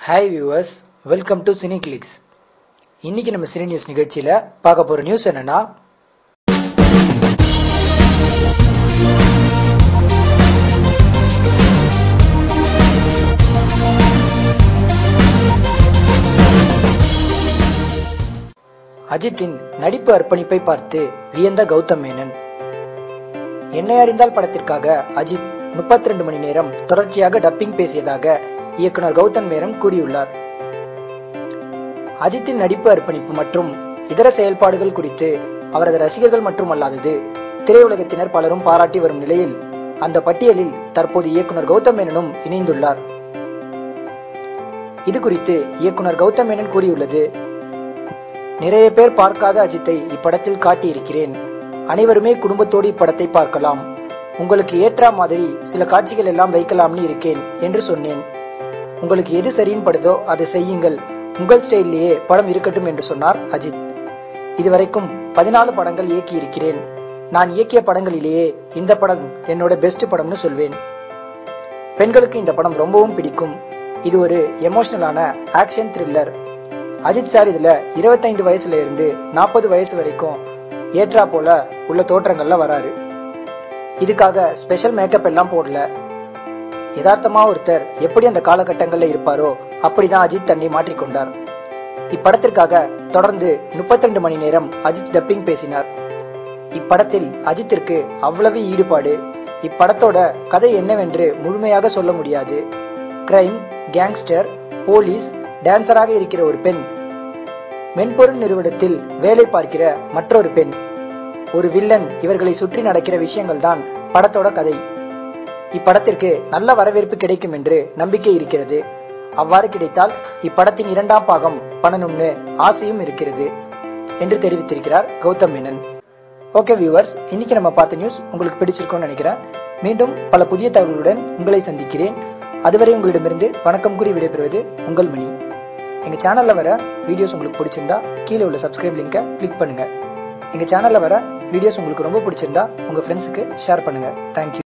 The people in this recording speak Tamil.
hi viewers welcome to Cini clicks இன்னைக்கு நம்ம சினி நியூஸ் நிகழ்ச்சியில் பார்க்க போகிற நியூஸ் என்னன்னா அஜித்தின் நடிப்பு அர்ப்பணிப்பை பார்த்து வியந்த கௌதம் மேனன் என்னை அறிந்தால் படத்திற்காக அஜித் 32 மணி நேரம் தொடர்ச்சியாக டப்பிங் பேசியதாக இயக்குனர் கௌதம் மேனன் கூறியுள்ளார் அஜித்தின் நடிப்பு அர்ப்பணிப்பு மற்றும் இதர செயல்பாடுகள் குறித்து அவரது ரசிகர்கள் மற்றும் அல்லாதது திரையுலகத்தினர் பலரும் பாராட்டி வரும் நிலையில் அந்த பட்டியலில் தற்போது இயக்குனர் கௌதம் மேனனும் இணைந்துள்ளார் இது குறித்து இயக்குனர் கௌதம் மேனன் கூறியுள்ளது நிறைய பேர் பார்க்காத அஜித்தை இப்படத்தில் காட்டியிருக்கிறேன் அனைவருமே குடும்பத்தோடு இப்படத்தை பார்க்கலாம் உங்களுக்கு ஏற்றா மாதிரி சில காட்சிகள் எல்லாம் வைக்கலாம்னு இருக்கேன் என்று சொன்னேன் உங்களுக்கு எது சரின்னு படுதோ அதை செய்யுங்கள் உங்கள் ஸ்டைல்லையே படம் இருக்கட்டும் என்று சொன்னார் அஜித் இதுவரைக்கும் பதினாலு படங்கள் இயக்கி இருக்கிறேன் நான் இயக்கிய படங்களிலேயே இந்த படம் என்னோட பெஸ்ட் படம்னு சொல்வேன் பெண்களுக்கு இந்த படம் ரொம்பவும் பிடிக்கும் இது ஒரு எமோஷனலான ஆக்ஷன் த்ரில்லர் அஜித் சார் இதுல 25 வயசுல இருந்து நாற்பது வயசு வரைக்கும் ஏற்றா போல உள்ள தோற்றங்கள்ல வராரு இதுக்காக ஸ்பெஷல் மேக்கப் எல்லாம் போடல யதார்த்தமா ஒருத்தர் எப்படி அந்த காலகட்டங்கள்ல இருப்பாரோ அப்படிதான் அஜித் தன்னை மாற்றிக்கொண்டார் இப்படத்திற்காக தொடர்ந்து 32 மணி நேரம் அஜித் டப்பிங் பேசினார் இப்படத்தில் அஜித்திற்கு அவ்வளவு ஈடுபாடு இப்படத்தோட கதை என்னவென்று முழுமையாக சொல்ல முடியாது கிரைம் கேங்ஸ்டர் போலீஸ் டான்சராக இருக்கிற ஒரு பெண் மென்பொருள் நிறுவனத்தில் வேலை பார்க்கிற மற்றொரு பெண் ஒரு வில்லன் இவர்களை சுற்றி நடக்கிற விஷயங்கள் தான் படத்தோட கதை இப்படத்திற்கு நல்ல வரவேற்பு கிடைக்கும் என்று நம்பிக்கை இருக்கிறது அவ்வாறு கிடைத்தால் இப்படத்தின் இரண்டாம் பாகம் பண்ணணும்னு ஆசையும் இருக்கிறது என்று தெரிவித்திருக்கிறார் கௌதம் மேனன் ஓகே வியூவர்ஸ் இன்னைக்கு நம்ம பார்த்த நியூஸ் உங்களுக்கு பிடிச்சிருக்கும்னு நினைக்கிறேன் மீண்டும் பல புதிய தகவல்களுடன் உங்களை சந்திக்கிறேன் அதுவரை உங்களிடமிருந்து வணக்கம் கூறி விடைபெறுவது உங்கள் மணி எங்க சேனல்ல வர வீடியோஸ் உங்களுக்கு பிடிச்சிருந்தா கீழே உள்ள சப்ஸ்கிரைப் லிங்கை கிளிக் பண்ணுங்க எங்க சேனல்ல வர வீடியோஸ் உங்களுக்கு ரொம்ப பிடிச்சிருந்தா உங்க ஃப்ரெண்ட்ஸுக்கு ஷேர் பண்ணுங்க தேங்க்யூ